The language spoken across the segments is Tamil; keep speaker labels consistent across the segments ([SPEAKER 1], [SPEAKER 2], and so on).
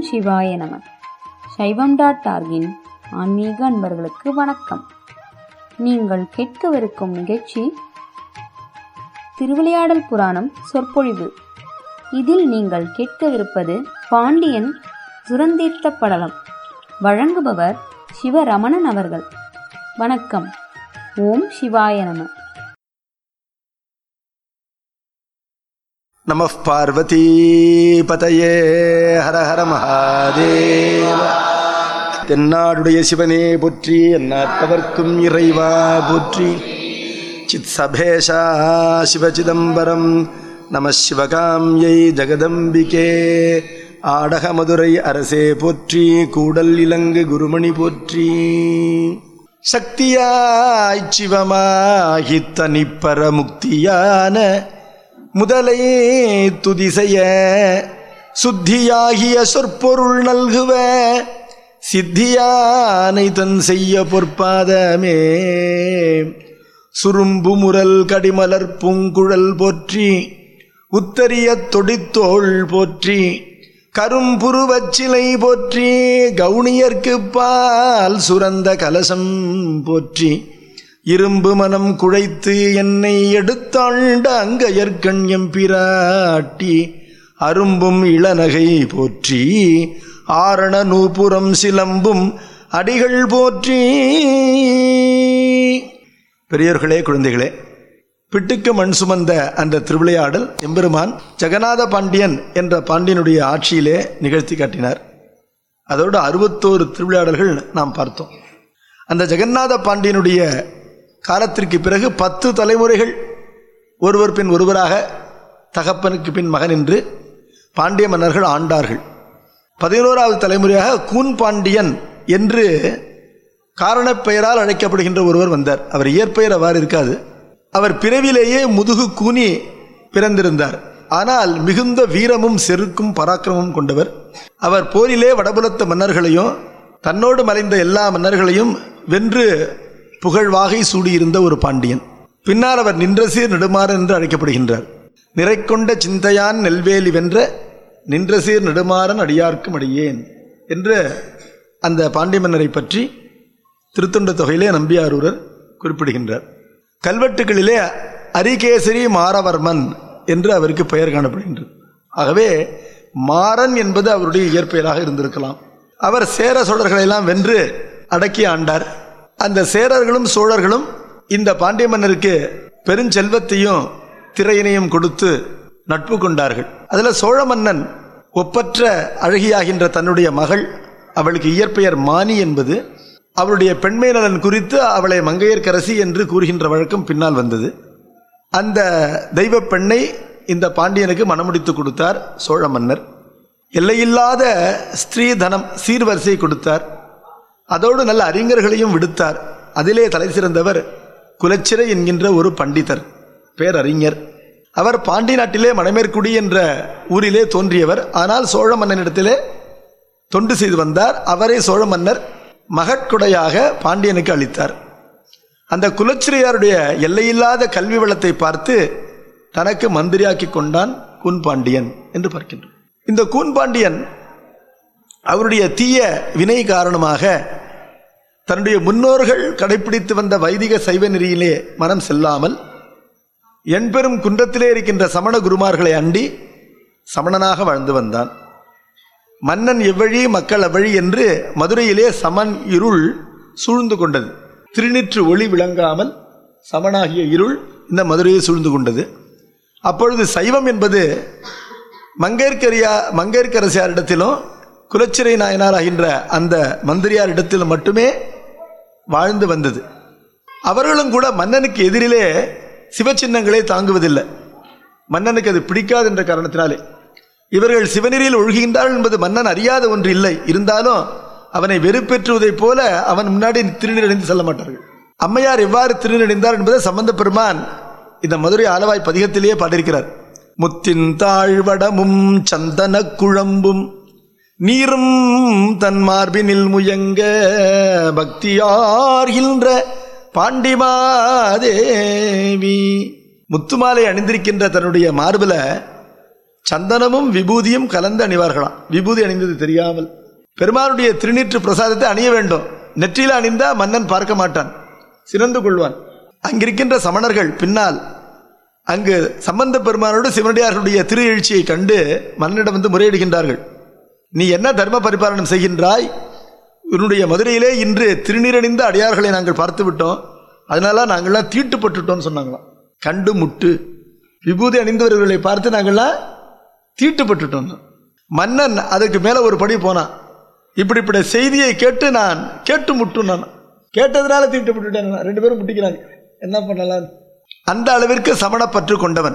[SPEAKER 1] சிவாய நம சைவம் டாட் டார்கின் ஆன்மீக அன்பர்களுக்கு வணக்கம் நீங்கள் கேட்கவிருக்கும் நிகழ்ச்சி திருவிளையாடல் புராணம் சொற்பொழிவு இதில் நீங்கள் கேட்கவிருப்பது பாண்டியன் சுரந்தீர்த்த படலம் வழங்குபவர் சிவரமணன் அவர்கள் வணக்கம் ஓம் சிவாய நம
[SPEAKER 2] நம பார்வதி பதையே ஹர ஹர மகாதேவ தென்னாடுடைய சிவனே போற்றி எந்நாட்டவர்க்கும் இறைவா போற்றி சித் சபேஷா சிவசிதம்பரம் நம சிவகாம்யை ஜெகதம்பிகே ஆடக மதுரை அரசே போற்றி கூடல் இலங்கு குருமணி போற்றி சக்தியாய் சிவமாகி தனிப்பர முக்தியான முதலை துதிசெய சுத்தியாகிய சொற்பொருள் நல்குவ சித்தியானை தன் செய்ய பொற்பாதமே சுரும்பு முரல் கடிமலர் பூங்குழல் போற்றி உத்தரிய தொடித்தோள் போற்றி கரும்புருவச்சிலை போற்றி கவுனியர்க்கு பால் சுரந்த கலசம் போற்றி இரும்பு மனம் குழைத்து என்னை எடுத்தாண்ட அங்கையர்கண் எம்பிராட்டி அரும்பும் இளநகை போற்றி ஆரண நூபுரம் சிலம்பும் அடிகள் போற்றி பெரியோர்களே குழந்தைகளே பிட்டுக்கு மண் சுமந்த அந்த திருவிளையாடல் எம்பெருமான் ஜெகநாத பாண்டியன் என்ற பாண்டியனுடைய ஆட்சியிலே நிகழ்த்தி காட்டினார் அதோடு அறுபத்தோரு திருவிளையாடல்கள் நாம் பார்த்தோம் அந்த ஜெகநாத பாண்டியனுடைய காலத்திற்கு பிறகு பத்து தலைமுறைகள் ஒருவர் பின் ஒருவராக தகப்பனுக்கு பின் மகன் என்று பாண்டிய மன்னர்கள் ஆண்டார்கள் பதினோராவது தலைமுறையாக கூன் பாண்டியன் என்று காரணப் பெயரால் அழைக்கப்படுகின்ற ஒருவர் வந்தார் அவர் இயற்பெயர் அவ்வாறு இருக்காது அவர் பிறவிலேயே முதுகு கூனி பிறந்திருந்தார் ஆனால் மிகுந்த வீரமும் செருக்கும் பராக்கிரமும் கொண்டவர் அவர் போரிலே வடபுலத்த மன்னர்களையும் தன்னோடு மறைந்த எல்லா மன்னர்களையும் வென்று புகழ்வாகை சூடியிருந்த ஒரு பாண்டியன் பின்னால் அவர் நின்றசீர் நெடுமாறன் என்று அழைக்கப்படுகின்றார் நிறைக்கொண்ட சிந்தையான் நெல்வேலி வென்ற நின்றசீர் நெடுமாறன் அடியார்க்கும் அடியேன் என்று அந்த பாண்டிய மன்னரை பற்றி திருத்தொண்ட தொகையிலே நம்பியாரூரர் குறிப்பிடுகின்றார் கல்வெட்டுகளிலே அரிகேசரி மாரவர்மன் என்று அவருக்கு பெயர் காணப்படுகின்றது ஆகவே மாறன் என்பது அவருடைய இயற்பெயராக இருந்திருக்கலாம் அவர் சேர சோழர்களெல்லாம் வென்று அடக்கி ஆண்டார் அந்த சேரர்களும் சோழர்களும் இந்த பாண்டிய மன்னருக்கு பெருஞ்செல்வத்தையும் திரையினையும் கொடுத்து நட்பு கொண்டார்கள் அதில் சோழ மன்னன் ஒப்பற்ற அழகியாகின்ற தன்னுடைய மகள் அவளுக்கு இயற்பெயர் மானி என்பது அவளுடைய பெண்மை நலன் குறித்து அவளை மங்கையர்க்கரசி என்று கூறுகின்ற வழக்கம் பின்னால் வந்தது அந்த தெய்வ பெண்ணை இந்த பாண்டியனுக்கு மணமுடித்து கொடுத்தார் சோழ மன்னர் எல்லையில்லாத ஸ்திரீ தனம் சீர்வரிசை கொடுத்தார் அதோடு நல்ல அறிஞர்களையும் விடுத்தார் அதிலே தலை சிறந்தவர் குலச்சிறை என்கின்ற ஒரு பண்டிதர் பேரறிஞர் அவர் பாண்டி நாட்டிலே மணமேற்குடி என்ற ஊரிலே தோன்றியவர் ஆனால் சோழ மன்னனிடத்திலே தொண்டு செய்து வந்தார் அவரை சோழ மன்னர் மகட்கொடையாக பாண்டியனுக்கு அளித்தார் அந்த குலச்சிறையாருடைய எல்லையில்லாத கல்வி வளத்தை பார்த்து தனக்கு மந்திரியாக்கி கொண்டான் கூன் பாண்டியன் என்று பார்க்கின்றோம் இந்த கூன் பாண்டியன் அவருடைய தீய வினை காரணமாக தன்னுடைய முன்னோர்கள் கடைபிடித்து வந்த வைதிக சைவ நெறியிலே மனம் செல்லாமல் என்பெரும் குன்றத்திலே இருக்கின்ற சமண குருமார்களை அண்டி சமணனாக வாழ்ந்து வந்தான் மன்னன் எவ்வழி மக்கள் அவ்வழி என்று மதுரையிலே சமன் இருள் சூழ்ந்து கொண்டது திருநிற்று ஒளி விளங்காமல் சமனாகிய இருள் இந்த மதுரையை சூழ்ந்து கொண்டது அப்பொழுது சைவம் என்பது மங்கேற்கரியா மங்கேற்கரசியாரிடத்திலும் குலச்சிறை நாயனார் ஆகின்ற அந்த மந்திரியார் இடத்தில் மட்டுமே வாழ்ந்து வந்தது அவர்களும் கூட மன்னனுக்கு எதிரிலே சிவச்சின்னங்களை தாங்குவதில்லை மன்னனுக்கு அது பிடிக்காது என்ற காரணத்தினாலே இவர்கள் சிவநெறியில் ஒழுகுகின்றார்கள் என்பது மன்னன் அறியாத ஒன்று இல்லை இருந்தாலும் அவனை வெறுப்பேற்றுவதைப் போல அவன் முன்னாடி திருநீரணிந்து செல்ல மாட்டார்கள் அம்மையார் எவ்வாறு திருநீரணிந்தார் என்பதை சம்பந்த பெருமான் இந்த மதுரை ஆலவாய் பதிகத்திலேயே பாடியிருக்கிறார் முத்தின் தாழ்வடமும் சந்தன குழம்பும் நீரும் தன் மார்பினில் முயங்க பக்தியார்கின்ற பாண்டிமாதேவி முத்துமாலை அணிந்திருக்கின்ற தன்னுடைய மார்பில சந்தனமும் விபூதியும் கலந்து அணிவார்களாம் விபூதி அணிந்தது தெரியாமல் பெருமானுடைய திருநீற்று பிரசாதத்தை அணிய வேண்டும் நெற்றியில அணிந்தா மன்னன் பார்க்க மாட்டான் சிறந்து கொள்வான் அங்கிருக்கின்ற சமணர்கள் பின்னால் அங்கு சம்பந்த பெருமானோடு சிவனடியார்களுடைய திரு எழுச்சியை கண்டு மன்னனிடம் வந்து முறையிடுகின்றார்கள் நீ என்ன தர்ம பரிபாலனம் செய்கின்றாய் உன்னுடைய மதுரையிலே இன்று திருநீரணிந்த அடியார்களை நாங்கள் பார்த்து விட்டோம் அதனால நாங்கள்லாம் தீட்டுப்பட்டுட்டோம்னு சொன்னாங்களாம் கண்டு முட்டு விபூதி அணிந்தவர்களை பார்த்து நாங்கள்லாம் தீட்டுப்பட்டுட்டோம் மன்னன் அதுக்கு மேலே ஒரு படி போனான் இப்படிப்பட்ட செய்தியை கேட்டு நான் கேட்டு முட்டும் நான் கேட்டதுனால தீட்டுப்பட்டுட்டேன் நான். ரெண்டு பேரும் முட்டிக்கிறாங்க என்ன பண்ணலாம் அந்த அளவிற்கு சமணப்பற்று கொண்டவன்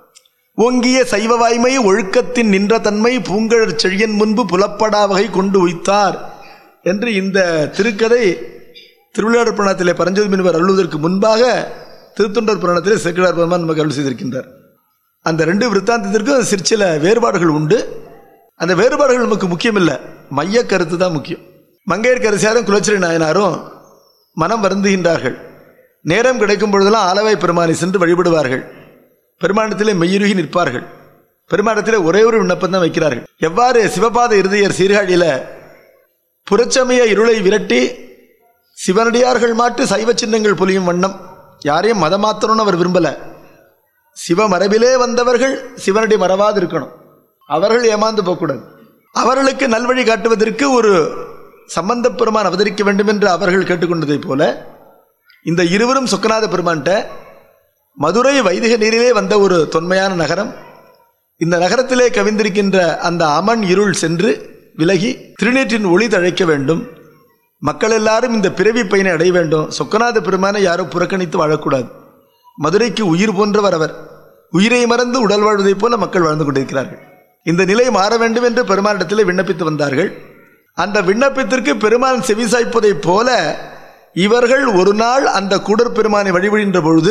[SPEAKER 2] ஓங்கிய சைவ வாய்மை ஒழுக்கத்தின் நின்ற தன்மை பூங்கழற் செழியன் முன்பு புலப்படா வகை கொண்டு உய்த்தார் என்று இந்த திருக்கதை திருவிளையாடற் புராணத்திலே பரஞ்சோதி முனிவர் அருள்வதற்கு முன்பாக திருத்தொண்டர் புராணத்திலே சேக்கிழார் பெருமான் நமக்கு அருள் செய்திருக்கின்றார் அந்த ரெண்டு விற்த்தாந்தத்திற்கும் சிற்சில வேறுபாடுகள் உண்டு அந்த வேறுபாடுகள் நமக்கு முக்கியமில்லை மைய கருத்து தான் முக்கியம் மங்கையர்கரசியாரும் குலச்சிறை நாயனாரும் மனம் வருந்துகின்றார்கள் நேரம் கிடைக்கும் பொழுதெல்லாம் ஆலவாய் பெருமானை சென்று வழிபடுவார்கள் பெருமானத்திலே மெய்யுருகி நிற்பார்கள் பெருமானத்திலே ஒரே ஒரு விண்ணப்பம் தான் வைக்கிறார்கள் எவ்வாறு சிவபாத இருதயர் சீர்காழியில புறச்சமய இருளை விரட்டி சிவனடியார்கள் மாட்டு சைவ சின்னங்கள் பொலியும் வண்ணம் யாரையும் மதமாத்தணும்னு அவர் விரும்பல சிவ மரபிலே வந்தவர்கள் சிவனடி மறவாது இருக்கணும் அவர்கள் ஏமாந்து போகக்கூடாது அவர்களுக்கு நல்வழி காட்டுவதற்கு ஒரு சம்பந்த பெருமான் அவதரிக்க வேண்டும் என்று அவர்கள் கேட்டுக்கொண்டதைப் போல இந்த இருவரும் சொக்கநாத பெருமான்கிட்ட மதுரை வைதிக நீரிலே வந்த ஒரு தொன்மையான நகரம் இந்த நகரத்திலே கவிந்திருக்கின்ற அந்த அமன் இருள் சென்று விலகி திருநீற்றின் ஒளி தழைக்க வேண்டும் மக்கள் எல்லாரும் இந்த பிறவி பயனை அடைய வேண்டும் சொக்கநாத பெருமானை யாரும் புறக்கணித்து வாழக்கூடாது மதுரைக்கு உயிர் போன்றவர் அவர் உயிரை மறந்து உடல் வாழ்வதைப் போல மக்கள் வாழ்ந்து கொண்டிருக்கிறார்கள் இந்த நிலை மாற வேண்டும் என்று பெருமானிடத்திலே விண்ணப்பித்து வந்தார்கள் அந்த விண்ணப்பத்திற்கு பெருமான் செவிசாய்ப்பதைப் போல இவர்கள் ஒரு நாள் அந்த கூடற் பெருமானை வழிபடுகின்ற பொழுது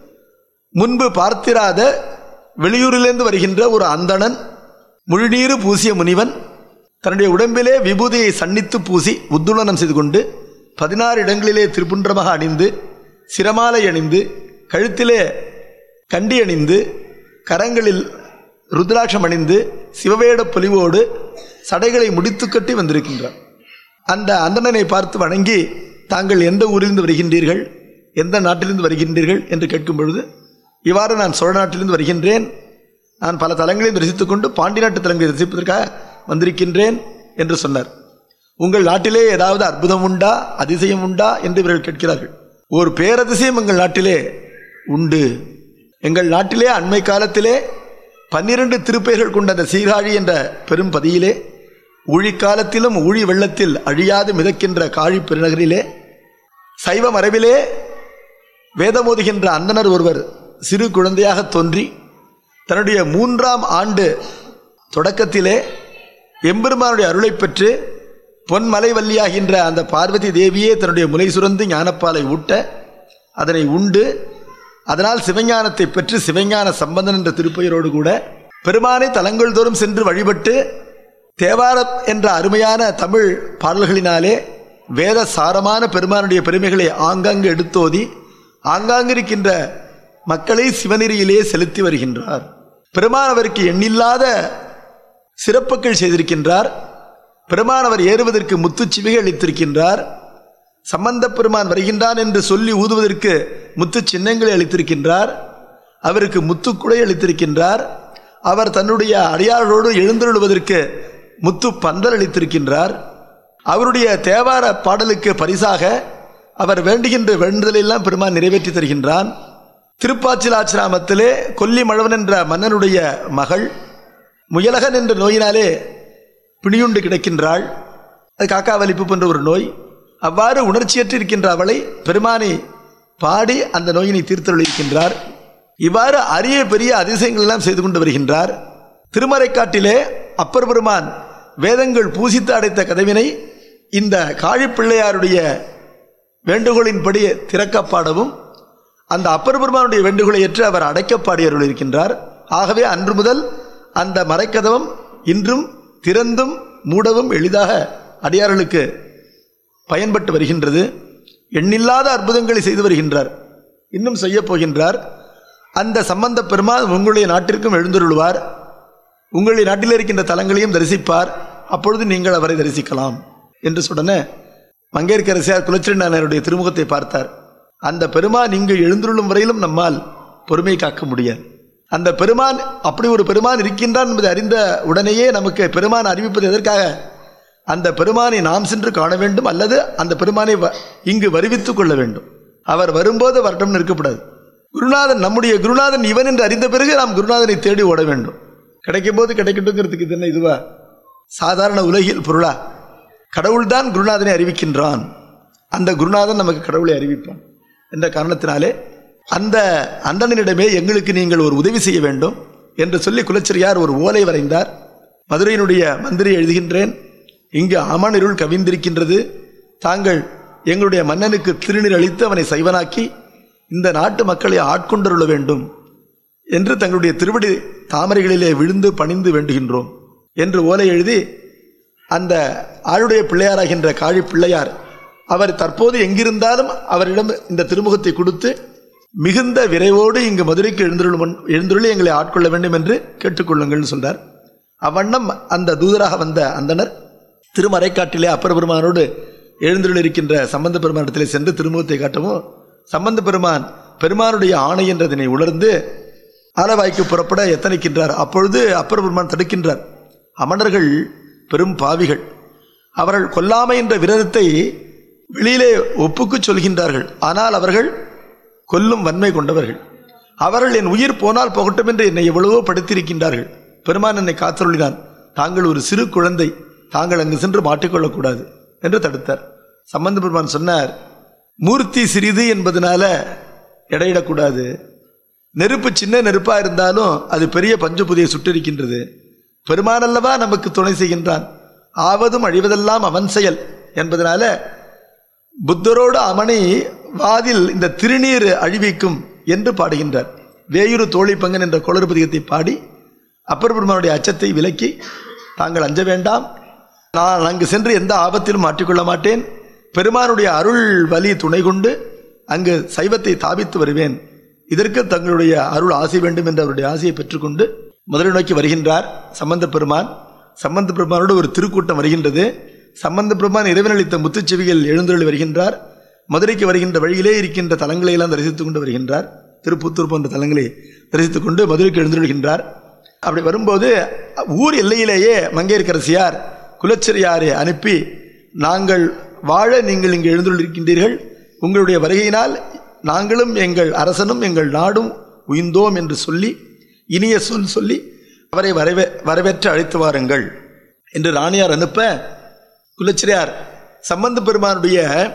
[SPEAKER 2] முன்பு பார்த்திராத வெளியூரிலிருந்து வருகின்ற ஒரு அந்தணன் முழுநீரு பூசிய முனிவன் தன்னுடைய உடம்பிலே விபூதியை சன்னித்து பூசி உத்துளனம் செய்து கொண்டு பதினாறு இடங்களிலே திருப்புன்றமாக அணிந்து சிரமாலை அணிந்து கழுத்திலே கண்டி அணிந்து கரங்களில் ருத்ராட்சம் அணிந்து சிவவேட பொலிவோடு சடைகளை முடித்து கட்டி வந்திருக்கின்றார் அந்த அந்தணனை பார்த்து வணங்கி தாங்கள் எந்த ஊரிலிருந்து வருகின்றீர்கள் எந்த நாட்டிலிருந்து வருகின்றீர்கள் என்று கேட்கும் பொழுது இவ்வாறு நான் சோழ நாட்டிலிருந்து வருகின்றேன் நான் பல தலங்களையும் தரிசித்துக் கொண்டு பாண்டி நாட்டு தலங்களை தரிசிப்பதற்காக வந்திருக்கின்றேன் என்று சொன்னார் உங்கள் நாட்டிலே ஏதாவது அற்புதம் உண்டா அதிசயம் உண்டா என்று இவர்கள் கேட்கிறார்கள் ஒரு பேரதிசயம் எங்கள் நாட்டிலே உண்டு எங்கள் நாட்டிலே அண்மை காலத்திலே பன்னிரண்டு திருப்பெயர்கள் கொண்ட அந்த சீர்காழி என்ற பெரும் பதியிலே ஊழிக்காலத்திலும் ஊழி வெள்ளத்தில் அழியாது மிதக்கின்ற காழி பெருநகரிலே சைவ மரபிலே வேதமோதுகின்ற அந்தனர் ஒருவர் சிறு குழந்தையாக தோன்றி தன்னுடைய மூன்றாம் ஆண்டு தொடக்கத்திலே எம்பெருமானுடைய அருளை பெற்று பொன்மலைவல்லியாகின்ற அந்த பார்வதி தேவியே தன்னுடைய முலை சுரந்து ஞானப்பாலை ஊட்ட அதனை உண்டு அதனால் சிவஞானத்தை பெற்று சிவஞான சம்பந்தன் என்ற திருப்பெயரோடு கூட பெருமானை தலங்கள் தோறும் சென்று வழிபட்டு தேவாரம் என்ற அருமையான தமிழ் பாடல்களினாலே வேத சாரமான பெருமானுடைய பெருமைகளை ஆங்காங்கு எடுத்தோதி ஆங்காங்கு இருக்கின்ற மக்களை சிவநெறியிலே செலுத்தி வருகின்றார் பெருமான் அவருக்கு எண்ணில்லாத சிறப்புகள் செய்திருக்கின்றார் பெருமான் அவர் ஏறுவதற்கு முத்துச்சிவிகை அளித்திருக்கின்றார் சம்பந்த பெருமான் வருகின்றான் என்று சொல்லி ஊதுவதற்கு முத்து சின்னங்களை அளித்திருக்கின்றார் அவருக்கு முத்துக்குடை அளித்திருக்கின்றார் அவர் தன்னுடைய அடியார்களோடு எழுந்தருளுவதற்கு முத்து பந்தல் அளித்திருக்கின்றார் அவருடைய தேவார பாடலுக்கு பரிசாக அவர் வேண்டுகின்ற வேண்டுதலெல்லாம் பெருமான் நிறைவேற்றி தருகின்றான் திருப்பாச்சிலாச்சிராமத்திலே கொல்லி மழவன் என்ற மன்னனுடைய மகள் முயலகன் என்ற நோயினாலே பிணியுண்டு கிடக்கின்றாள் அது காக்கா வலிப்பு போன்ற ஒரு நோய் அவ்வாறு உணர்ச்சியற்று இருக்கின்ற அவளை பெருமானை பாடி அந்த நோயினை தீர்த்தொழிக்கின்றார் இவ்வாறு அரிய பெரிய அதிசயங்கள் எல்லாம் செய்து கொண்டு வருகின்றார் திருமறைக்காட்டிலே அப்பர் பெருமான் வேதங்கள் பூசித்து அடைத்த கதவினை இந்த காழிப்பிள்ளையாருடைய வேண்டுகோளின்படி திறக்கப்பாடவும் அந்த அப்பர் பெருமானுடைய வேண்டுகோளை ஏற்று அவர் அடைக்கப்பாடியருள் இருக்கின்றார் ஆகவே அன்று முதல் அந்த மறைக்கதவம் இன்றும் திறந்தும் மூடவும் எளிதாக அடியார்களுக்கு பயன்பட்டு வருகின்றது எண்ணில்லாத அற்புதங்களை செய்து வருகின்றார் இன்னும் செய்ய போகின்றார் அந்த சம்பந்த பெருமாள் உங்களுடைய நாட்டிற்கும் எழுந்தருள்வார் உங்களுடைய நாட்டில் இருக்கின்ற தலங்களையும் தரிசிப்பார் அப்பொழுது நீங்கள் அவரை தரிசிக்கலாம் என்று சொன்ன மங்கையர்க்கரசியார் குலச்சிரண்டனுடைய திருமுகத்தை பார்த்தார் அந்த பெருமான் இங்கு எழுந்துள்ளும் வரையிலும் நம்மால் பொறுமை காக்க முடியாது அந்த பெருமான் அப்படி ஒரு பெருமான் இருக்கின்றான் என்பதை அறிந்த உடனேயே நமக்கு பெருமான் அறிவிப்பது எதற்காக அந்த பெருமானை நாம் சென்று காண வேண்டும் அல்லது அந்த பெருமானை வ- இங்கு வருவித்துக் கொள்ள வேண்டும் அவர் வரும்போது வரட்டும் இருக்கக்கூடாது குருநாதன் நம்முடைய குருநாதன் இவன் என்று அறிந்த பிறகு நாம் குருநாதனை தேடி ஓட வேண்டும் கிடைக்கும் போது கிடைக்கட்டுங்கிறதுக்கு இது என்ன இதுவா சாதாரண உலகில் பொருளா கடவுள்தான் குருநாதனை அறிவிக்கின்றான் அந்த குருநாதன் நமக்கு கடவுளை அறிவிப்பான் என்ற காரணத்தினாலே அந்த அந்தணனிடமே எங்களுக்கு நீங்கள் ஒரு உதவி செய்ய வேண்டும் என்று சொல்லி குலச்சரியார் ஒரு ஓலை வரைந்தார் மதுரையினுடைய மந்திரி எழுதுகின்றேன் இங்கு அமனிருள் கவிந்திருக்கின்றது தாங்கள் எங்களுடைய மன்னனுக்கு திருநீர் அளித்து அவனை சைவனாக்கி இந்த நாட்டு மக்களை ஆட்கொண்டருள வேண்டும் என்று தங்களுடைய திருவடி தாமரைகளிலே விழுந்து பணிந்து வேண்டுகின்றோம் என்று ஓலை எழுதி அந்த ஆளுடைய பிள்ளையாராகின்ற காழி பிள்ளையார் அவர் தற்போது எங்கிருந்தாலும் அவரிடம் இந்த திருமுகத்தை கொடுத்து மிகுந்த விரைவோடு இங்கு மதுரைக்கு எழுந்துள்ள எழுந்துள்ள எங்களை ஆட்கொள்ள வேண்டும் என்று கேட்டுக்கொள்ளுங்கள் சொல்றார் அவ்வண்ணம் அந்த தூதராக வந்த அந்தனர் திருமறைக்காட்டிலே அப்பர் பெருமானோடு எழுந்துள்ள இருக்கின்ற சம்பந்த பெருமானிடத்திலே சென்று திருமுகத்தை காட்டவும் சம்பந்த பெருமான் பெருமானுடைய ஆணை என்றதனை உணர்ந்து ஆலவாய்க்கு புறப்பட எத்தனைக்கின்றார் அப்பொழுது அப்பர் பெருமான் தடுக்கின்றார் அமணர்கள் பெரும் பாவிகள் அவர்கள் கொல்லாமை என்ற விரதத்தை வெளியிலே ஒப்புக்குச் சொல்கின்றார்கள் ஆனால் அவர்கள் கொல்லும் வன்மை கொண்டவர்கள் அவர்கள் என் உயிர் போனால் போகட்டும் என்று என்னை எவ்வளவோ படுத்தியிருக்கின்றார்கள் பெருமான் என்னை காத்தருளினான் தாங்கள் ஒரு சிறு குழந்தை தாங்கள் அங்கு சென்று மாட்டிக்கொள்ளக்கூடாது என்று தடுத்தார் சம்பந்த பெருமான் சொன்னார் மூர்த்தி சிறிது என்பதனால எடையிடக்கூடாது நெருப்பு சின்ன நெருப்பா இருந்தாலும் அது பெரிய பஞ்சபுதியை சுட்டிருக்கின்றது பெருமான் அல்லவா நமக்கு துணை செய்கின்றான் ஆவதும் அழிவதெல்லாம் அவன் செயல் என்பதனால புத்தரோடு அவனை வாதில் இந்த திருநீர் அழிவிக்கும் என்று பாடுகின்றார் வேயுறு தோழி பங்கன் என்ற குளறுபதிகத்தை பாடி அப்பர் பெருமானுடைய அச்சத்தை விலக்கி தாங்கள் அஞ்ச வேண்டாம் நான் அங்கு சென்று எந்த ஆபத்திலும் மாட்டிக்கொள்ள மாட்டேன் பெருமானுடைய அருள் வலி துணை கொண்டு அங்கு சைவத்தை தாபித்து வருவேன் இதற்கு தங்களுடைய அருள் ஆசை வேண்டும் என்று அவருடைய ஆசையை பெற்றுக்கொண்டு மதுரை நோக்கி வருகின்றார் சம்பந்த பெருமான் சம்பந்த பெருமானோடு ஒரு திருக்கூட்டம் வருகின்றது சம்பந்த பெருமான் இறைவனளித்த முத்துச்செவிகள் எழுந்தருளி வருகின்றார் மதுரைக்கு வருகின்ற வழியிலே இருக்கின்ற தலங்களை எல்லாம் தரிசித்துக் கொண்டு வருகின்றார் திருப்புத்தூர் போன்ற தலங்களை தரிசித்துக் கொண்டு மதுரைக்கு எழுந்தருள்கின்றார் அப்படி வரும்போது ஊர் எல்லையிலேயே மங்கையர்க்கரசியார் குலச்சரியாரை அனுப்பி நாங்கள் வாழ நீங்கள் இங்கு எழுந்துள்ளிருக்கின்றீர்கள் உங்களுடைய வருகையினால் நாங்களும் எங்கள் அரசனும் எங்கள் நாடும் உய்ந்தோம் என்று சொல்லி இனிய சொல் சொல்லி அவரை வரவே வரவேற்று அழைத்து வாருங்கள் என்று ராணியார் அனுப்ப குலச்சிரியார் சம்பந்த பெருமானுடைய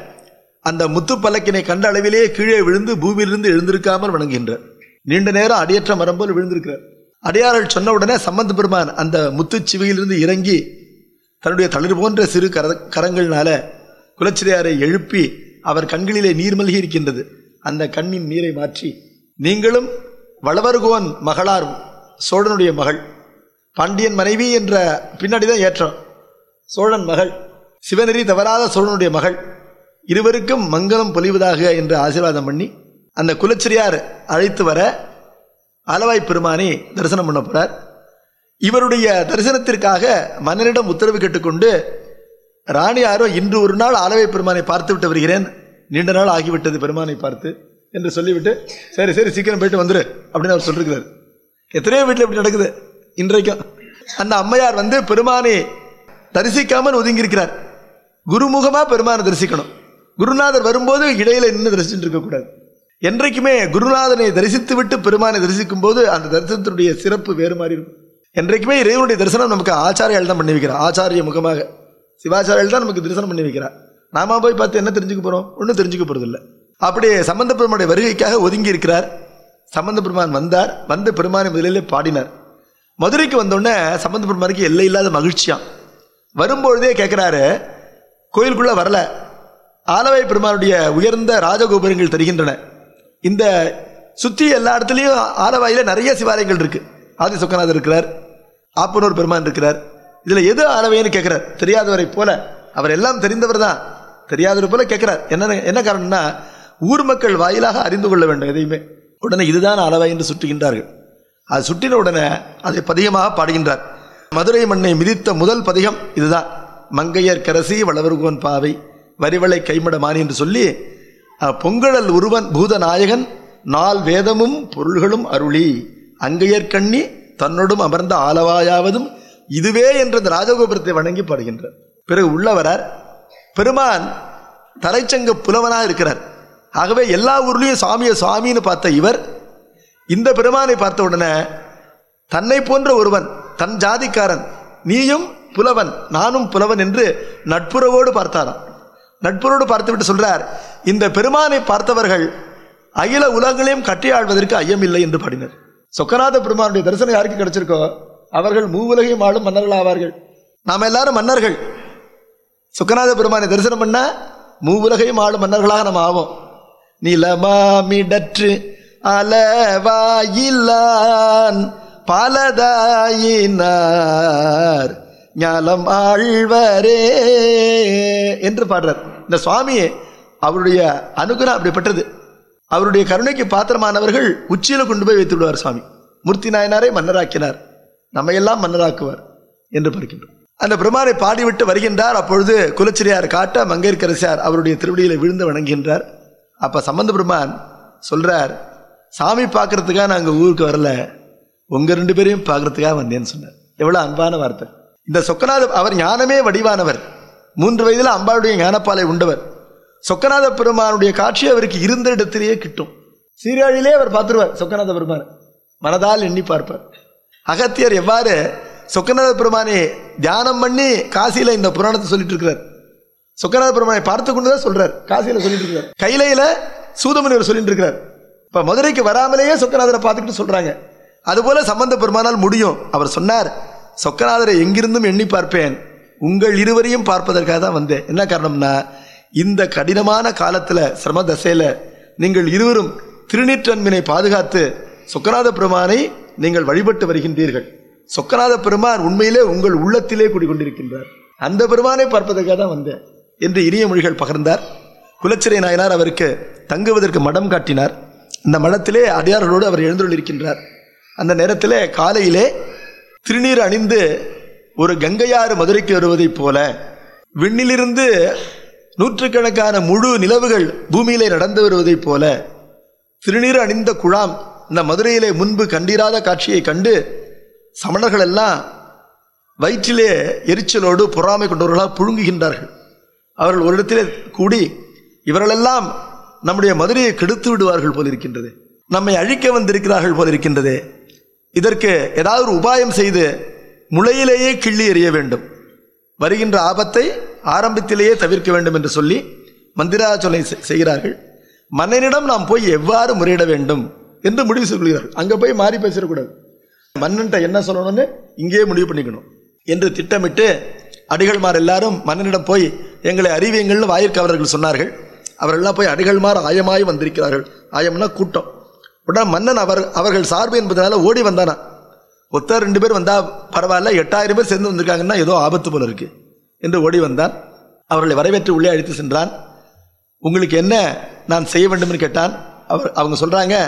[SPEAKER 2] அந்த முத்து பல்லக்கினை கண்ட அளவிலேயே கீழே விழுந்து பூமியிலிருந்து எழுந்திருக்காமல் வணங்குகின்றார் நீண்ட நேரம் அடியற்ற மரம் போல் விழுந்திருக்கிறார் அடியார்கள் சொன்ன உடனே சம்பந்த பெருமான் அந்த முத்துச் சிவியிலிருந்து இறங்கி தன்னுடைய தளிர் போன்ற சிறு கர கரங்கள்னால குலச்சிரியாரை எழுப்பி அவர் கண்களிலே நீர் மல்கி இருக்கின்றது அந்த கண்ணின் நீரை மாற்றி நீங்களும் வளவர்கோன் மகளார் சோழனுடைய மகள் பாண்டியன் மனைவி என்ற பின்னாடி தான் ஏற்றம் சோழன் மகள் சிவநெறி தவறாத சோழனுடைய மகள் இருவருக்கும் மங்களம் பொலிவதாக என்று ஆசீர்வாதம் பண்ணி அந்த குலச்சிரியார் அழைத்து வர ஆலவாய் பெருமானை தரிசனம் பண்ண போறார் இவருடைய தரிசனத்திற்காக மன்னனிடம் உத்தரவு கேட்டுக்கொண்டு ராணியாரோ இன்று ஒரு நாள் ஆலவாய் பெருமானை பார்த்து விட்டு வருகிறேன் நீண்ட நாள் ஆகிவிட்டது பெருமானை பார்த்து என்று சொல்லிவிட்டு சரி சரி சீக்கிரம் போயிட்டு வந்துரு அப்படின்னு அவர் சொல்லிருக்கிறார் எத்தனையோ வீட்டில் இப்படி நடக்குது இன்றைக்கும் அந்த அம்மையார் வந்து பெருமானை தரிசிக்காமல் ஒதுங்கி இருக்கிறார் குருமுகமா பெருமானை தரிசிக்கணும் குருநாதர் வரும்போது இடையில நின்று தரிசிச்சுட்டு இருக்கக்கூடாது என்றைக்குமே குருநாதனை தரிசித்து விட்டு பெருமானை தரிசிக்கும் போது அந்த தரிசனத்தினுடைய சிறப்பு வேறு மாதிரி இருக்கும் என்றைக்குமே இறைவனுடைய தரிசனம் நமக்கு ஆச்சாரியால் தான் பண்ணி வைக்கிறார் ஆச்சாரிய முகமாக சிவாச்சாரியால் தான் நமக்கு தரிசனம் பண்ணி வைக்கிறார் நாம போய் பார்த்து என்ன தெரிஞ்சுக்க போறோம் ஒன்றும் தெரிஞ்சுக்க போறது இல்லை அப்படி சம்பந்த பெருமானுடைய வருகைக்காக ஒதுங்கி இருக்கிறார் சம்பந்த பெருமான் வந்தார் வந்து பெருமானை முதலிலே பாடினார் மதுரைக்கு வந்தோடனே சம்பந்த பெருமானுக்கு எல்லை இல்லாத மகிழ்ச்சியாம் வரும்பொழுதே கேட்குறாரு கோயிலுக்குள்ள வரல ஆலவை பெருமானுடைய உயர்ந்த ராஜகோபுரங்கள் தெரிகின்றன இந்த சுற்றி எல்லா இடத்துலையும் ஆலவாயில நிறைய சிவாலயங்கள் இருக்கு ஆதி சொக்கநாதர் இருக்கிறார் ஆப்பனூர் பெருமான் இருக்கிறார் இதுல எது ஆலவைன்னு கேட்கிறார் தெரியாதவரை போல அவர் எல்லாம் தெரிந்தவர் தான் தெரியாதவர் போல கேட்கிறார் என்ன என்ன காரணம்னா ஊர் மக்கள் வாயிலாக அறிந்து கொள்ள வேண்டும் எதையுமே உடனே இதுதான் ஆலவாய் என்று சுற்றுகின்றார்கள் அது சுட்டின உடனே அதை பதிகமாக பாடுகின்றார் மதுரை மண்ணை மிதித்த முதல் பதிகம் இதுதான் மங்கையர் கரசி வளவர்கோன் பாவை வரிவளை கைமட மானி என்று சொல்லி அஹ், பொங்கழல் உருவன் பூதநாயகன் நால் வேதமும் பொருள்களும் அருளி அங்கையர் கண்ணி தன்னோடும் அமர்ந்த ஆலவாயாவதும் இதுவே என்ற இந்த ராஜகோபுரத்தை வணங்கி பாடுகின்றார் பிறகு உள்ளவரார் பெருமான் தலைச்சங்க புலவனாக இருக்கிறார் ஆகவே எல்லா ஊர்லேயும் சாமியை சாமின்னு பார்த்த இவர் இந்த பெருமானை பார்த்த உடனே தன்னை போன்ற ஒருவன் தன் ஜாதிக்காரன் நீயும் புலவன் நானும் புலவன் என்று நட்புறவோடு பார்த்தாராம் நட்புறவோடு பார்த்துவிட்டு சொல்றார் இந்த பெருமானை பார்த்தவர்கள் அகில உலகங்களையும் கட்டி ஆழ்வதற்கு ஐயமில்லை என்று பாடினர் சொக்கநாத பெருமானுடைய தரிசனம் யாருக்கு கிடைச்சிருக்கோ அவர்கள் மூவுலகையும் ஆளும் மன்னர்கள் ஆவார்கள் நாம் எல்லாரும் மன்னர்கள் சுக்கநாத பெருமானை தரிசனம் பண்ணா மூவுலகையும் ஆளும் மன்னர்களாக நம்ம ஆவோம் நிலமாமிடற்று அலவாயிலான் பலதாயினார் ஞாலம் ஆழ்வரே என்று பாடுறார் இந்த சுவாமி அவருடைய அனுகிரகம் அப்படிப்பட்டது அவருடைய கருணைக்கு பாத்திரமானவர்கள் உச்சியில கொண்டு போய் வைத்து விடுவார் சுவாமி மூர்த்தி நாயனாரை மன்னராக்கினார் நம்மையெல்லாம் மன்னராக்குவார் என்று பார்க்கின்றோம் அந்த பெருமானை பாடிவிட்டு வருகின்றார் அப்பொழுது குலச்சிரியார் காட்ட மங்கையர்க்கரசியார் அவருடைய திருவடியில விழுந்து வணங்குகின்றார் அப்ப சம்பந்த பெருமான் சொல்றார் சாமி பார்க்கறதுக்காக நாங்க ஊருக்கு வரல உங்க ரெண்டு பேரையும் பார்க்கறதுக்காக வந்தேன்னு சொன்னார் எவ்வளவு அன்பான வார்த்தை இந்த சொக்கநாத அவர் ஞானமே வடிவானவர் மூன்று வயதுல அம்பாளுடைய ஞானப்பாலை உண்டவர் சொக்கநாத பெருமானுடைய காட்சி அவருக்கு இருந்த இடத்திலேயே கிட்டும் சீர்காழியிலே அவர் பார்த்துருவார் சொக்கநாத பெருமான் மனதால் எண்ணி பார்ப்பார் அகத்தியர் எவ்வாறு சொக்கநாத பெருமானை தியானம் பண்ணி காசியில இந்த புராணத்தை சொல்லிட்டு இருக்கிறார் சொக்கநாத பெருமானை பார்த்து கொண்டுதான் சொல்றார் காசியில சொல்லிட்டு இருக்கிறார் கைலையில சூதமுனிவர் சொல்லிட்டு இருக்கிறார் இப்ப மதுரைக்கு வராமலேயே சொக்கநாதரை பார்த்துக்கிட்டு சொல்றாங்க அதுபோல சம்பந்த பெருமானால் முடியும் அவர் சொன்னார் சொக்கநாதரை எங்கிருந்தும் எண்ணி பார்ப்பேன் உங்கள் இருவரையும் பார்ப்பதற்காக தான் வந்தேன் என்ன காரணம்னா இந்த கடினமான காலத்துல சிரம தசையில நீங்கள் இருவரும் திருநீற்றன்பினை பாதுகாத்து சொக்கநாத பெருமானை நீங்கள் வழிபட்டு வருகின்றீர்கள் சொக்கநாத பெருமான் உண்மையிலே உங்கள் உள்ளத்திலே குடிகொண்டிருக்கின்றார் அந்த பெருமானை பார்ப்பதற்காக தான் வந்தேன் என்று இனிய மொழிகள் பகிர்ந்தார் குலச்சிறை நாயனார் அவருக்கு தங்குவதற்கு மடம் காட்டினார் இந்த மடத்திலே அடியார்களோடு அவர் எழுந்துள்ளிருக்கின்றார் அந்த நேரத்திலே காலையிலே திருநீர் அணிந்து ஒரு கங்கையாறு மதுரைக்கு வருவதைப் போல விண்ணிலிருந்து நூற்றுக்கணக்கான முழு நிலவுகள் பூமியிலே நடந்து வருவதைப் போல திருநீர் அணிந்த குழாம் இந்த மதுரையிலே முன்பு கண்டிராத காட்சியை கண்டு சமணர்கள் எல்லாம் வயிற்றிலே எரிச்சலோடு பொறாமை கொண்டவர்களாக புழுங்குகின்றார்கள் அவர்கள் ஒரு இடத்திலே கூடி இவர்களெல்லாம் நம்முடைய மதுரையை கெடுத்து விடுவார்கள் போல் இருக்கின்றது நம்மை அழிக்க வந்திருக்கிறார்கள் போல் இருக்கின்றது இதற்கு ஏதாவது ஒரு உபாயம் செய்து முளையிலேயே கிள்ளி எறிய வேண்டும் வருகின்ற ஆபத்தை ஆரம்பத்திலேயே தவிர்க்க வேண்டும் என்று சொல்லி மந்திராச்சொலை செ- செய்கிறார்கள் மன்னனிடம் நாம் போய் எவ்வாறு முறையிட வேண்டும் என்று முடிவு செய்கிறார்கள் அங்க போய் மாறி பேசிடக்கூடாது மன்னன்ட்ட என்ன சொல்லணும்னு இங்கேயே முடிவு பண்ணிக்கணும் என்று திட்டமிட்டு அடிகள்மார் எல்லாரும் மன்னனிடம் போய் எங்களை அறிவியங்கள்னு வாயிற்கவர்கள் சொன்னார்கள் அவர்கள்லாம் போய் அடிகள்மார் ஆயமாய் வந்திருக்கிறார்கள் ஆயம்னா கூட்டம் உடனே மன்னன் அவர் அவர்கள் சார்பு என்பதனால ஓடி வந்தானா ஒத்தர் ரெண்டு பேர் வந்தா பரவாயில்ல எட்டாயிரம் பேர் சேர்ந்து வந்திருக்காங்கன்னா ஏதோ ஆபத்து போல இருக்கு என்று ஓடி வந்தான் அவர்களை வரவேற்று உள்ளே அழைத்து சென்றான் உங்களுக்கு என்ன நான் செய்ய வேண்டும்னு கேட்டான் அவர் அவங்க சொல்றாங்க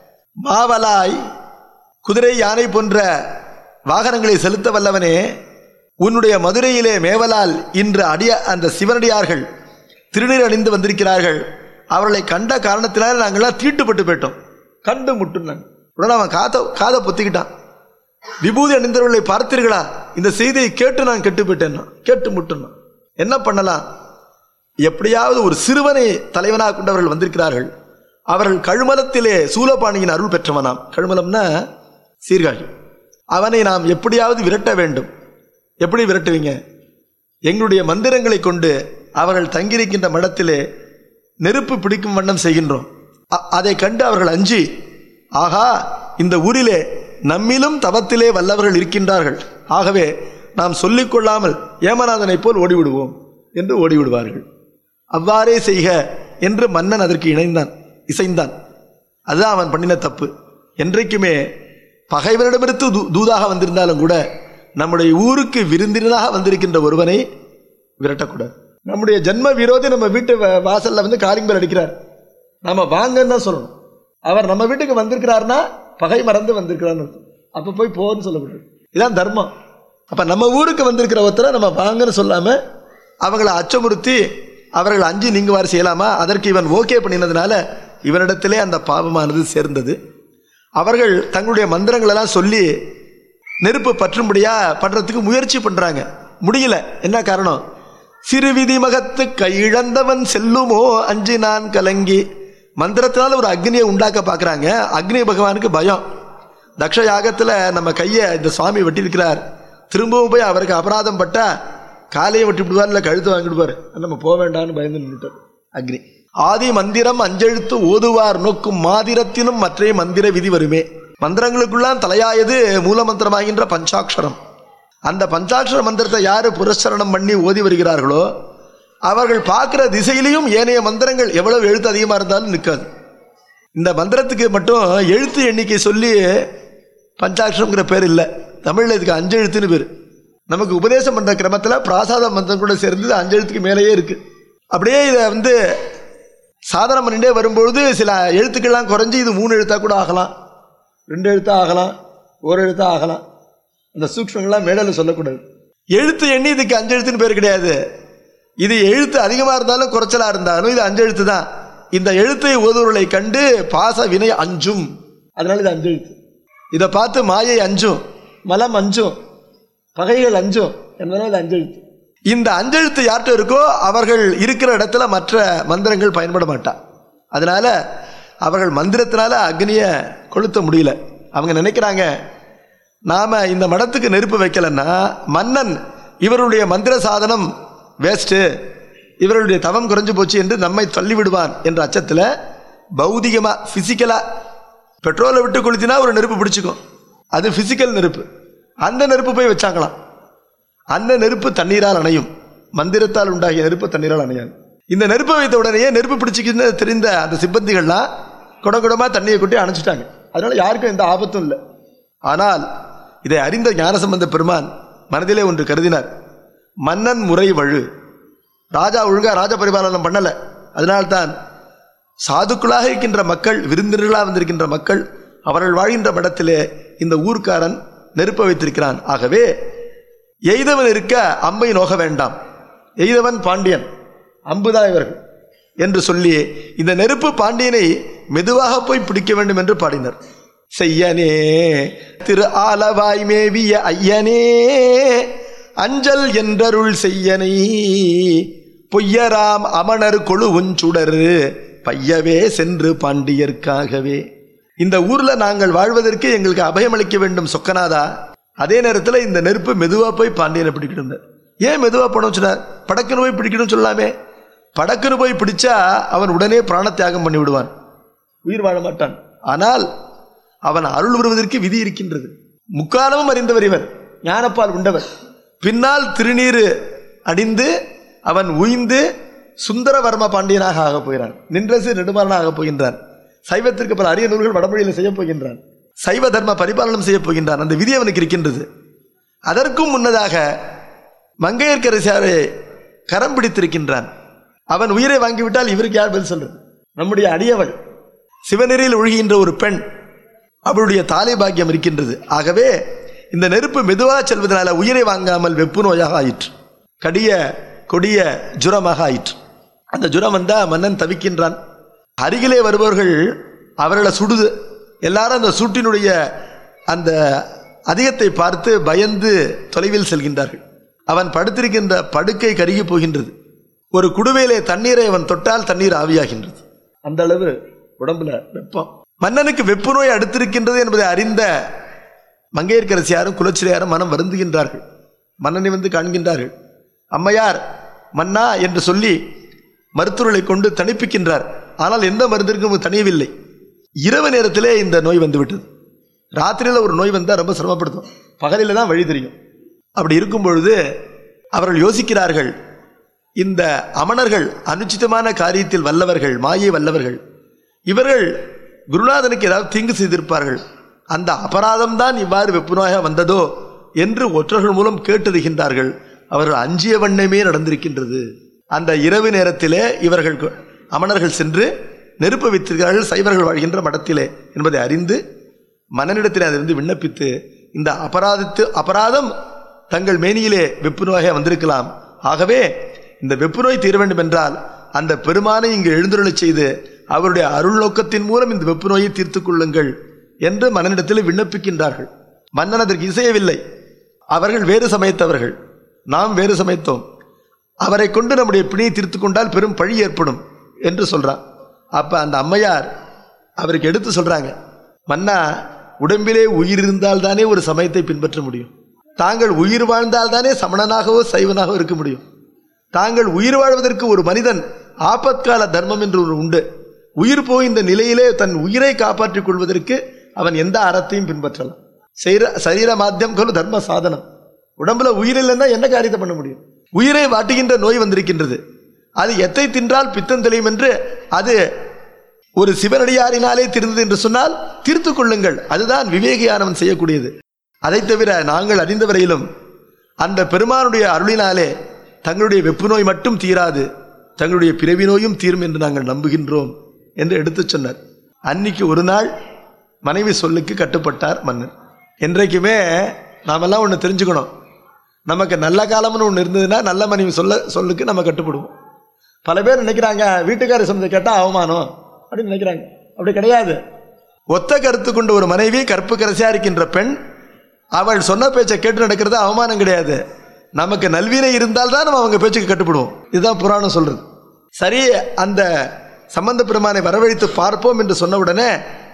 [SPEAKER 2] மாவலாய் குதிரை யானை போன்ற வாகனங்களை செலுத்த வல்லவனே உன்னுடைய மதுரையிலே மேவலால் இன்று அடிய அந்த சிவனடியார்கள் திருநீர் அணிந்து வந்திருக்கிறார்கள் அவர்களை கண்ட காரணத்தினால் நாங்கள்லாம் தீட்டுப்பட்டு போயிட்டோம் கண்டு முட்டுனாங்க உடனே அவன் காதை காதை பொத்திக்கிட்டான் விபூதி அணிந்தவர்களை பார்த்தீர்களா இந்த செய்தியை கேட்டு நான் கெட்டு போயிட்டேன் கேட்டு முட்டுனா என்ன பண்ணலாம் எப்படியாவது ஒரு சிறுவனை தலைவனாக கொண்டவர்கள் வந்திருக்கிறார்கள் அவர்கள் கழுமலத்திலே சூலபாணியின் அருள் பெற்றவனாம் கழுமலம்னா சீர்காழி அவனை நாம் எப்படியாவது விரட்ட வேண்டும் எப்படி விரட்டுவீங்க எங்களுடைய மந்திரங்களை கொண்டு அவர்கள் தங்கியிருக்கின்ற மடத்திலே நெருப்பு பிடிக்கும் வண்ணம் செய்கின்றோம் அ- அதை கண்டு அவர்கள் அஞ்சி ஆகா இந்த ஊரிலே நம்மிலும் தவத்திலே வல்லவர்கள் இருக்கின்றார்கள் ஆகவே நாம் சொல்லிக் கொள்ளாமல் ஏமநாதனைப் போல் ஓடிவிடுவோம் என்று ஓடிவிடுவார்கள் அவ்வாறே செய்க என்று மன்னன் அதற்கு இணைந்தான் இசைந்தான் அதுதான் அவன் பண்ணின தப்பு என்றைக்குமே பகைவரிடமிருந்து தூ- தூதாக வந்திருந்தாலும் கூட நம்முடைய ஊருக்கு விருந்தினராக வந்திருக்கின்ற ஒருவனை விரட்டக்கூடாது நம்முடைய ஜென்ம விரோதி நம்ம வீட்டு வ- வாசல்ல வந்து காலிங் bell அடிக்கிறார் நாம வாங்கன்னு தான் சொல்லணும் அவர் நம்ம வீட்டுக்கு வந்திருக்கிறார்னா பகை மறந்து வந்திருக்கிறார்னு அர்த்தம். அப்ப போய் போன்னு சொல்லக்கூடாது இதான் தர்மம் அப்ப நம்ம ஊருக்கு வந்திருக்கிற ஒருத்தரை நம்ம வாங்கன்னு சொல்லாம அவங்களை அச்சமுறுத்தி அவர்கள் அஞ்சு நீங்குவாறு செய்யலாமா அதற்கு இவன் ஓகே பண்ணினதுனால இவனிடத்திலே அந்த பாவமானது சேர்ந்தது அவர்கள் தங்களுடைய மந்திரங்களெல்லாம் சொல்லி நெருப்பு பற்றும்படியா பண்றதுக்கு முயற்சி பண்றாங்க முடியல என்ன காரணம் சிறு விதி மகத்து கையிழந்தவன் செல்லுமோ அஞ்சு நான் கலங்கி மந்திரத்தினால ஒரு அக்னியை உண்டாக்க பார்க்கறாங்க அக்னி பகவானுக்கு பயம் தக்ஷ யாகத்தில் நம்ம கையை இந்த சுவாமி வெட்டியிருக்கிறார் திரும்பவும் போய் அவருக்கு அபராதம் பட்டா காலையை வெட்டி விடுவார் இல்லை கழுத்து வாங்கிடுவார் நம்ம போக வேண்டாம்னு பயந்து நின்றுட்டார் அக்னி ஆதி மந்திரம் அஞ்செழுத்து ஓதுவார் நோக்கும் மாதிரத்தினும் மற்ற மந்திர விதி வருமே மந்திரங்களுக்குள்ளாம் தலையாயது மூல மந்திரமாகின்ற பஞ்சாட்சரம் அந்த பஞ்சாட்சர மந்திரத்தை யாரு புரஸ்சரணம் பண்ணி ஓதி வருகிறார்களோ அவர்கள் பார்க்கிற திசையிலையும் ஏனைய மந்திரங்கள் எவ்வளவு எழுத்து அதிகமாக இருந்தாலும் நிற்காது இந்த மந்திரத்துக்கு மட்டும் எழுத்து எண்ணிக்கை சொல்லி பஞ்சாட்சரம்ங்கிற பேர் இல்லை தமிழில் இதுக்கு அஞ்சு எழுத்துன்னு பேர் நமக்கு உபதேசம் பண்ணுற கிரமத்தில் பிராசாத மந்திரம் கூட சேர்ந்து அஞ்சு எழுத்துக்கு மேலேயே இருக்கு அப்படியே இதை வந்து சாதனம் பண்ணிட்டே வரும்பொழுது சில எழுத்துக்கள்லாம் குறைஞ்சி இது மூணு எழுத்தா கூட ஆகலாம் ரெண்டு எழுத்தா ஆகலாம் ஒரு எழுத்தா ஆகலாம் அந்த சூக்ஷ்மங்கள்லாம் மேடல சொல்லக்கூடாது எழுத்து எண்ணி இதுக்கு அஞ்சு எழுத்துன்னு பேர் கிடையாது இது எழுத்து அதிகமாக இருந்தாலும் குறைச்சலா இருந்தாலும் இது அஞ்சு எழுத்து தான் இந்த எழுத்தை ஓதுவர்களை கண்டு பாச வினை அஞ்சும் அதனால இது அஞ்சு எழுத்து இதை பார்த்து மாயை அஞ்சும் மலம் அஞ்சும் பகைகள் அஞ்சும் என்பதனால இது அஞ்சு எழுத்து இந்த அஞ்செழுத்து யார்கிட்ட இருக்கோ அவர்கள் இருக்கிற இடத்துல மற்ற மந்திரங்கள் பயன்பட மாட்டா அதனால அவர்கள் மந்திரத்தினால அக்னியை கொளுத்த முடியல அவங்க நினைக்கிறாங்க நாம இந்த மடத்துக்கு நெருப்பு வைக்கலன்னா மன்னன் இவருடைய மந்திர சாதனம் வேஸ்ட்டு இவருடைய தவம் குறைஞ்சு போச்சு என்று நம்மை தள்ளி விடுவான் என்ற அச்சத்தில் பௌதிகமாக ஃபிசிக்கலாக பெட்ரோலை விட்டு கொளுத்தினா ஒரு நெருப்பு பிடிச்சிக்கும் அது ஃபிசிக்கல் நெருப்பு அந்த நெருப்பு போய் வச்சாங்களாம் அந்த நெருப்பு தண்ணீரால் அணையும் மந்திரத்தால் உண்டாகிய நெருப்பு தண்ணீரால் அணையாது இந்த நெருப்பை வைத்த உடனேயே நெருப்பு பிடிச்சிக்கின்னு தெரிந்த அந்த சிப்பந்திகள்லாம் குடகுடமாக தண்ணியை கொட்டி அணைச்சிட்டாங்க அதனால யாருக்கும் எந்த ஆபத்தும் இல்லை ஆனால் இதை அறிந்த ஞானசம்பந்த பெருமான் மனதிலே ஒன்று கருதினார் மன்னன் முறை வழு ராஜா ஒழுங்கா ராஜ பரிபாலனம் பண்ணல அதனால்தான் சாதுக்களாக இருக்கின்ற மக்கள் விருந்தினர்களாக வந்திருக்கின்ற மக்கள் அவர்கள் வாழ்கின்ற மடத்திலே இந்த ஊர்க்காரன் நெருப்ப வைத்திருக்கிறான் ஆகவே எய்தவன் இருக்க அம்பை நோக வேண்டாம் எய்தவன் பாண்டியன் அம்புதான் இவர்கள் என்று சொல்லி இந்த நெருப்பு பாண்டியனை மெதுவாக போய் பிடிக்க வேண்டும் என்று பாடினர் செய்யனே திரு ஆலவாய் மேவிய ஐயனே அஞ்சல் என்றருள் செய்யனை பொய்யராம் அமணர் கொழுவுஞ்சுடர் பையவே சென்று பாண்டியர்க்காகவே இந்த ஊர்ல நாங்கள் வாழ்வதற்கு எங்களுக்கு அபயமளிக்க வேண்டும் சொக்கநாதா அதே நேரத்தில் இந்த நெருப்பு மெதுவா போய் பாண்டியனை பிடிக்கணும் ஏன் மெதுவா போனோம் சொன்னார் படக்குன்னு போய் பிடிக்கணும்னு சொல்லாமே படக்குன்னு போய் பிடிச்சா அவன் உடனே பிராண தியாகம் பண்ணி விடுவான் உயிர் வாழ மாட்டான் ஆனால் அவன் அருள் வருவதற்கு விதி இருக்கின்றது முக்காலமும் அறிந்தவர் இவர் ஞானப்பால் உண்டவர் பின்னால் திருநீர் அடிந்து அவன் உய்ந்து சுந்தரவர்ம பாண்டியனாக ஆகப் போகிறான் நின்றசு நெடுமாறனாக ஆகப் போகின்றான் சைவத்திற்கு பல அரிய நூல்கள் வடமொழியில் செய்யப் போகின்றான் சைவ தர்ம பரிபாலனம் செய்யப் போகின்றான் அந்த விதி அவனுக்கு இருக்கின்றது அதற்கும் முன்னதாக மங்கையர்க்கரசியாரை கரம் பிடித்திருக்கின்றான் அவன் உயிரை வாங்கிவிட்டால் இவருக்கு யார் பதில் சொல்றது நம்முடைய அடியவள் சிவநெறியில் ஒழுகின்ற ஒரு பெண் அவளுடைய தாலை பாக்கியம் இருக்கின்றது ஆகவே இந்த நெருப்பு மெதுவாக செல்வதனால உயிரை வாங்காமல் வெப்பு நோயாக ஆயிற்று கடிய கொடிய ஜுரமாக ஆயிற்று அந்த ஜுரம் வந்தா மன்னன் தவிக்கின்றான் அருகிலே வருபவர்கள் அவர்களை சுடுது எல்லாரும் அந்த சூட்டினுடைய அந்த அதிகத்தை பார்த்து பயந்து தொலைவில் செல்கின்றார்கள் அவன் படுத்திருக்கின்ற படுக்கை கருகி போகின்றது ஒரு குடுவையிலே தண்ணீரை அவன் தொட்டால் தண்ணீர் ஆவியாகின்றது அந்த அளவு உடம்புல வெப்பம் மன்னனுக்கு வெப்பு நோய் அடுத்திருக்கின்றது என்பதை அறிந்த மங்கையர்க்கரசியாரும் குலச்சிரையாரும் மனம் வருந்துகின்றார்கள் மன்னனை வந்து காண்கின்றார்கள் அம்மையார் மன்னா என்று சொல்லி மருத்துவர்களை கொண்டு தணிப்பிக்கின்றார் ஆனால் எந்த மருந்திற்கும் தணியவில்லை இரவு நேரத்திலே இந்த நோய் வந்துவிட்டது ராத்திரியில் ஒரு நோய் வந்தால் ரொம்ப சிரமப்படுத்தும் பகலில் தான் வழி தெரியும் அப்படி இருக்கும் பொழுது அவர்கள் யோசிக்கிறார்கள் இந்த அமணர்கள் அனுச்சிதமான காரியத்தில் வல்லவர்கள் மாயை வல்லவர்கள் இவர்கள் குருநாதனுக்கு ஏதாவது தீங்கு செய்திருப்பார்கள் அந்த அபராதம் தான் இவ்வாறு வெப்புநோயாக வந்ததோ என்று ஒற்றர்கள் மூலம் கேட்டறிகின்றார்கள் அவர்கள் அஞ்சிய வண்ணமே நடந்திருக்கின்றது அந்த இரவு நேரத்திலே இவர்கள் அமணர்கள் சென்று நெருப்பு வைத்திருக்கிறார்கள் சைவர்கள் வாழ்கின்ற மடத்திலே என்பதை அறிந்து மன்னனிடத்தில் அதிலிருந்து விண்ணப்பித்து இந்த அபராதத்து அபராதம் தங்கள் மேனியிலே வெப்பு நோயாக வந்திருக்கலாம் ஆகவே இந்த வெப்பு நோய் தீர வேண்டும் என்றால் அந்த பெருமானை இங்கு எழுந்துருளச் செய்து அவருடைய அருள் நோக்கத்தின் மூலம் இந்த வெப்பு நோயை தீர்த்துக் கொள்ளுங்கள் என்று மன்னனிடத்தில் விண்ணப்பிக்கின்றார்கள் மன்னன் அதற்கு இசையவில்லை அவர்கள் வேறு சமயத்தவர்கள் நாம் வேறு சமயத்தோம் அவரை கொண்டு நம்முடைய பிணியை தீர்த்து கொண்டால் பெரும் பழி ஏற்படும் என்று சொல்றான் அப்ப அந்த அம்மையார் அவருக்கு எடுத்து சொல்றாங்க மன்னா உடம்பிலே உயிர் இருந்தால் தானே ஒரு சமயத்தை பின்பற்ற முடியும் தாங்கள் உயிர் வாழ்ந்தால் தானே சமணனாகவோ சைவனாகவோ இருக்க முடியும் தாங்கள் உயிர் வாழ்வதற்கு ஒரு மனிதன் ஆபத்கால தர்மம் என்று ஒன்று உண்டு உயிர் போய் இந்த நிலையிலே தன் உயிரை காப்பாற்றிக் கொள்வதற்கு அவன் எந்த அறத்தையும் பின்பற்றலாம் சரீர சரீர மாத்தியம் கொண்டு தர்ம சாதனம் உடம்புல உயிர் இல்லைன்னா என்ன காரியத்தை பண்ண முடியும் உயிரை வாட்டுகின்ற நோய் வந்திருக்கின்றது அது எத்தை தின்றால் பித்தம் தெளியும் என்று அது ஒரு சிவனடியாரினாலே திருந்தது என்று சொன்னால் தீர்த்து கொள்ளுங்கள் அதுதான் விவேகியானவன் செய்யக்கூடியது அதைத் தவிர நாங்கள் அறிந்த வரையிலும் அந்த பெருமானுடைய அருளினாலே தங்களுடைய வெப்பு நோய் மட்டும் தீராது தங்களுடைய பிறவி நோயும் தீரும் என்று நாங்கள் நம்புகின்றோம் என்று எடுத்துச் சொன்னார் அன்னைக்கு ஒரு நாள் மனைவி சொல்லுக்கு கட்டுப்பட்டார் மன்னன் என்றைக்குமே நாமெல்லாம் ஒன்று தெரிஞ்சுக்கணும் நமக்கு நல்ல காலம்னு ஒன்று இருந்ததுன்னா நல்ல மனைவி சொல்ல சொல்லுக்கு நம்ம கட்டுப்படுவோம் பல பேர் நினைக்கிறாங்க வீட்டுக்காரர் சொன்னதை கேட்டால் அவமானம் அப்படின்னு நினைக்கிறாங்க அப்படி கிடையாது ஒத்த கருத்து கொண்ட ஒரு மனைவி கற்பு கரசியா இருக்கின்ற பெண் அவள் சொன்ன பேச்சை கேட்டு நடக்கிறது அவமானம் கிடையாது நமக்கு நல்வினை இருந்தால் தான் நம்ம அவங்க பேச்சுக்கு கட்டுப்படுவோம் இதுதான் புராணம் சொல்றது சரி அந்த சம்பந்த பெருமானை வரவழைத்து பார்ப்போம் என்று சொன்ன உடனே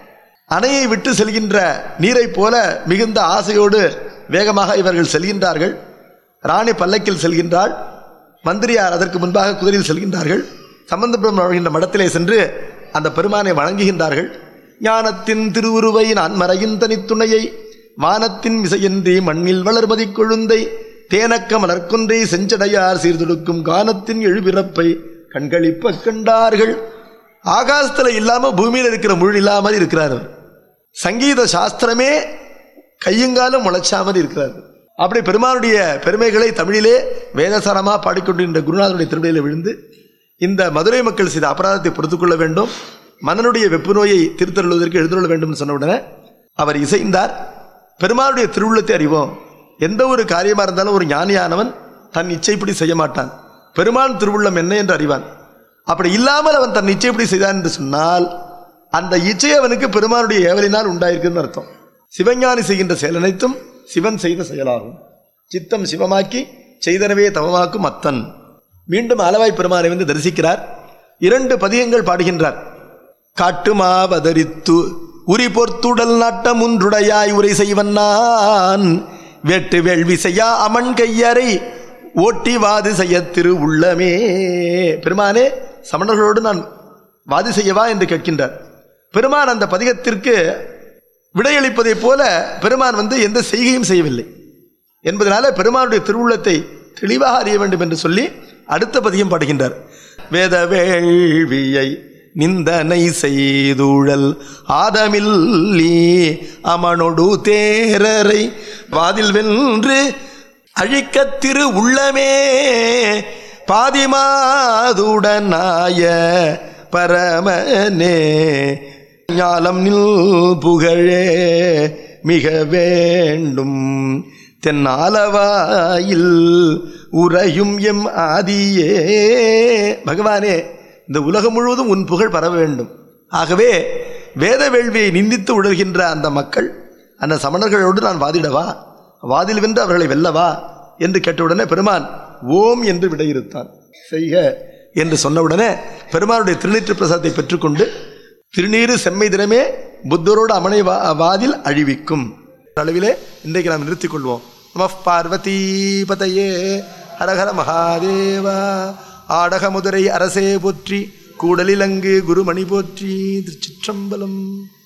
[SPEAKER 2] அணையை விட்டு செல்கின்ற நீரைப் போல மிகுந்த ஆசையோடு வேகமாக இவர்கள் செல்கின்றார்கள் ராணி பல்லக்கில் செல்கின்றாள் மந்திரியார் அதற்கு முன்பாக குதிரையில் செல்கின்றார்கள் சம்பந்த பெருமான் வாழ்கின்ற மடத்திலே சென்று அந்த பெருமானை வணங்குகின்றார்கள் ஞானத்தின் திருவுருவை நான் மறையின் தனித்துணையை வானத்தின் விசையின்றி மண்ணில் வளர்மதி கொழுந்தை தேனக்க மலர்கொன்றை செஞ்சடையார் சீர்தொடுக்கும் கானத்தின் எழுபிறப்பை கண்களிப்ப கண்டார்கள் ஆகாசத்துல இல்லாம பூமியில் இருக்கிற முள் இல்லாமல் இருக்கிறார் அவர். சங்கீத சாஸ்திரமே கையுங்காலும் முளைச்சாமல் இருக்கிறார் அப்படி பெருமானுடைய பெருமைகளை தமிழிலே வேதசாரமா பாடிக்கொண்டிருந்த குருநாதனுடைய திருவிழையில விழுந்து இந்த மதுரை மக்கள் செய்த அபராதத்தை பொறுத்துக்கொள்ள வேண்டும் மன்னனுடைய வெப்பு நோயை திருத்தருள்வதற்கு எழுந்துள்ள வேண்டும் சொன்ன உடனே அவர் இசைந்தார் பெருமானுடைய திருவுள்ளத்தை அறிவோம் எந்த ஒரு காரியமா இருந்தாலும் ஒரு ஞானியானவன் தன் இச்சைப்படி செய்ய மாட்டான் பெருமான் திருவுள்ளம் என்ன என்று அறிவான் அப்படி இல்லாமல் அவன் தன் இச்சைப்படி செய்தான் என்று சொன்னால் அந்த இச்சை அவனுக்கு பெருமானுடைய ஏவலினால் உண்டாயிருக்குன்னு அர்த்தம் சிவஞானி செய்கின்ற செயல் அனைத்தும் சிவன் செய்த செயலாகும் சித்தம் சிவமாக்கி செய்தனவே தவமாக்கும் அத்தன் மீண்டும் அளவாய் பெருமானை வந்து தரிசிக்கிறார் இரண்டு பதியங்கள் பாடுகின்றார் காட்டுமாவதரித்து உரி பொர்த்துடல் நாட்டம் ஒன்றுடையாய் உரை செய்வன் நான் வெட்டு வேள்வி செய்யா அமன் கையறை ஓட்டி வாது செய்ய திரு உள்ளமே பெருமானே சமணர்களோடு நான் வாதி செய்யவா என்று கேட்கின்றார் பெருமான் அந்த பதிகத்திற்கு விடையளிப்பதைப் போல பெருமான் வந்து எந்த செய்கையும் செய்யவில்லை என்பதனால பெருமானுடைய திருவுள்ளத்தை தெளிவாக அறிய வேண்டும் என்று சொல்லி அடுத்த பதியம் பாடுகின்றார் வேத வேள்வியை நிந்தனை செய்துழல் ஆதமில்லி அமனொடு தேரரை வாதில் வென்று அழிக்கத் திரு உள்ளமே பாதிமாதுடனாய பரமனே ஞாலம் நில் புகழே மிக வேண்டும் தென்னாலவாயில் உறையும் எம் ஆதியே பகவானே இந்த உலகம் முழுவதும் உன் புகழ் பரவ வேண்டும் ஆகவே வேத வேள்வியை நிந்தித்து உழல்கின்ற அந்த மக்கள் அந்த சமணர்களோடு நான் வாதிடவா வாதில் வென்று அவர்களை வெல்லவா என்று கேட்டவுடனே பெருமான் ஓம் என்று விடையிறுத்தான் செய்க என்று சொன்னவுடனே பெருமானுடைய திருநீற்று பிரசாதத்தை பெற்றுக்கொண்டு திருநீறு செம்மை தினமே புத்தரோடு அமனை வா வாதில் அழிவிக்கும் அளவிலே இன்றைக்கு நாம் நிறுத்திக் கொள்வோம் நம பார்வதி பதையே ஹரஹர மகாதேவா ஆடக முதுரை அரசே போற்றி கூடலிலங்கு குருமணி போற்றி திருச்சிற்றம்பலம்